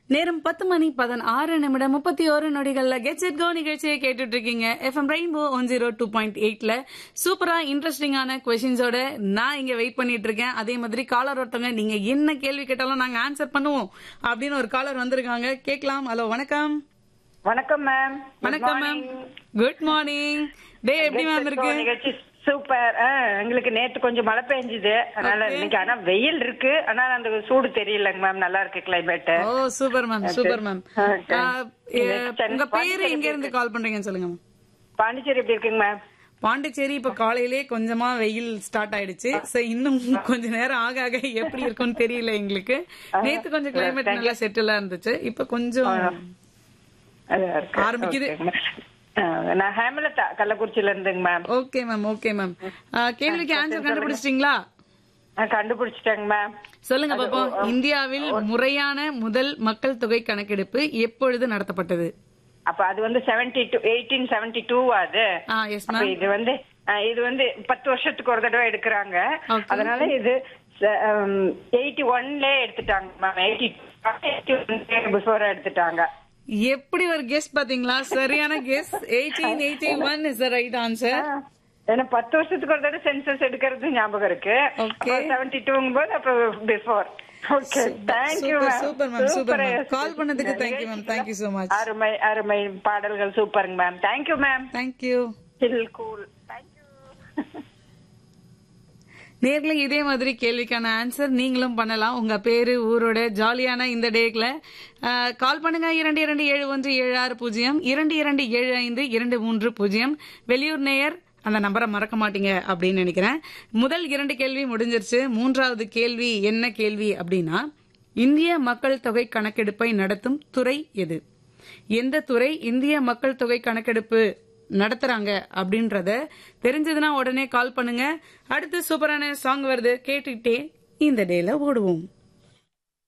நேரம் பத்து மணி பதினாறு நிமிடம் முப்பத்தி ஒரு நொடிகள்ல கெட் செட் கோ நிகழ்ச்சியை கேட்டுட்டு இருக்கீங்க FM rainbow one zero two point எயிட்ல சூப்பரா இன்ட்ரெஸ்டிங்கான கொஸ்டின்ஸோட நான் இங்க வெயிட் பண்ணிட்டு இருக்கேன் அதே மாதிரி காலர் ஒருத்தவங்க நீங்க என்ன கேள்வி கேட்டாலும் நாங்க ஆன்சர் பண்ணுவோம் அப்படின்னு ஒரு காலர் வந்திருக்காங்க கேட்கலாம் ஹலோ வணக்கம் வணக்கம் மேம் வணக்கம் மேம் குட் மார்னிங் டே எப்படி மேம் இருக்கு நிகழ்ச்சி சூப்பர் எங்களுக்கு நேத்து கொஞ்சம் மழை பெஞ்சுது அதனால Okay. இன்னைக்கு ஆனா வெயில் இருக்கு ஆனா அந்த சூடு தெரியலங்க மேம் நல்லா இருக்கு climate oh super ma'am super ma'am Okay. உங்க பேரு எங்க இருந்து கால் பண்றீங்கன்னு சொல்லுங்க மேம் பாண்டிச்சேரி எப்படி இருக்குங்க மேம் பாண்டிச்சேரி இப்ப காலையிலே கொஞ்சமா வெயில் ஸ்டார்ட் ஆயிடுச்சு சோ இன்னும் கொஞ்ச நேரம் ஆக ஆக எப்படி இருக்கும்னு தெரியல எங்களுக்கு நேத்து கொஞ்சம் கிளைமேட் நல்லா செட்டிலா இருந்துச்சு இப்ப கொஞ்சம் நல்லா இருக்கு. ஆரம்பிக்குது. Okay, ma'am. ஆ, நான் ஹேமலதா கள்ளக்குறிச்சியில இருந்துங்க ma'am okay ma'am okay ma'am கேள்விக்கு ஆன்சர் கண்டுபிடிச்சிட்டீங்களா நான் கண்டுபிடிச்சிட்டேங்க மேம் சொல்லுங்க பாப்போம் இந்தியாவில் முறையான முதல் மக்கள் தொகை கணக்கெடுப்பு எப்பொழுது நடத்தப்பட்டது அப்ப அது வந்து seventy two eighteen seventy two அது ஆ எஸ் அப்ப மேம் இது வந்து அஹ், இது வந்து பத்து வருஷத்துக்கு ஒரு தடவை எடுக்கிறாங்க Okay. அதனால இது எயிட்டி ஒன்ல எடுத்துட்டாங்க மேம் எயிட்டி பிஃபோர் எடுத்துட்டாங்க எப்படி ஒரு கெஸ் பாத்தீங்களா சரியான guess eighteen eighty one is the right answer ஏன்னா பத்து வருஷத்துக்கு ஒரு தடவை சென்சஸ் எடுக்கிறது ஞாபகம் இருக்கு Okay. செவன்டி டூங்கும் போது அப்ப before okay thank you super super ma'am super ma'am call பண்ணதுக்கு thank you ma'am thank you so much அருமை அருமை பாடல்கள் சூப்பருங்க ma'am thank you ma'am thank you chill cool thank you நேர்ல இதே மாதிரி கேள்விக்கான ஆன்சர் நீங்களும் பண்ணலாம் உங்க பேரு ஊரோட ஜாலியான இந்த டேக்ல கால் பண்ணுங்க இரண்டு இரண்டு ஏழு ஒன்று ஏழு ஆறு பூஜ்ஜியம் இரண்டு இரண்டு ஏழு ஐந்து இரண்டு மூன்று பூஜ்ஜியம் வெளியூர் நேயர் அந்த நம்பரை மறக்க மாட்டீங்க அப்படின்னு நினைக்கிறேன் முதல் இரண்டு கேள்வி முடிஞ்சிருச்சு மூன்றாவது கேள்வி என்ன கேள்வி அப்படின்னா இந்திய மக்கள் தொகை கணக்கெடுப்பை நடத்தும் துறை எது எந்த துறை இந்திய மக்கள் தொகை கணக்கெடுப்பு நடத்துறாங்க அப்படின்றத தெரிஞ்சதுன்னா உடனே கால் பண்ணுங்க அடுத்து சூப்பரான சாங் வருது கேட்டுக்கிட்டே இந்த டேல ஓடுவோம்